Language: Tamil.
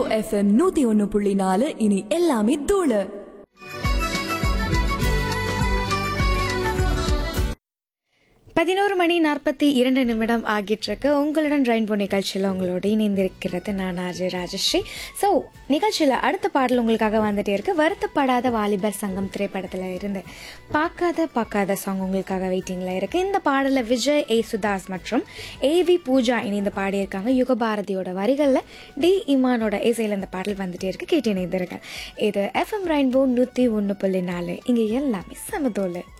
எஃப்எம் நூத்தி ஒன்னு புள்ளி நாலு இனி எல்லாமே தூளு பதினோரு மணி நாற்பத்தி இரண்டு நிமிடம் ஆகிட்டிருக்கு உங்களுடன் ரெயின்போ நிகழ்ச்சியில் உங்களோட இணைந்திருக்கிறது நான் ஆர்ஜே ராஜஸ்ரீ ஸோ நிகழ்ச்சியில் அடுத்த பாடல் உங்களுக்காக வந்துட்டே இருக்கு வருத்தப்படாத வாலிபர் சங்கம் திரைப்படத்தில் இருந்து பார்க்காத பார்க்காத சாங் உங்களுக்காக வெயிட்டிங்கில் இருக்கு இந்த பாடலை விஜய் ஏ சுதாஸ் மற்றும் ஏவி பூஜா இணைந்து பாடியிருக்காங்க யுகபாரதியோட வரிகளில் டி இமானோட இசையில் இந்த பாடல் வந்துட்டே இருக்கு கேட்டு இணைந்திருக்கேன் இது எஃப்எம் ரெயின்போ நூற்றி ஒன்று புள்ளி நாலு இங்கே எல்லாமே சமதோலு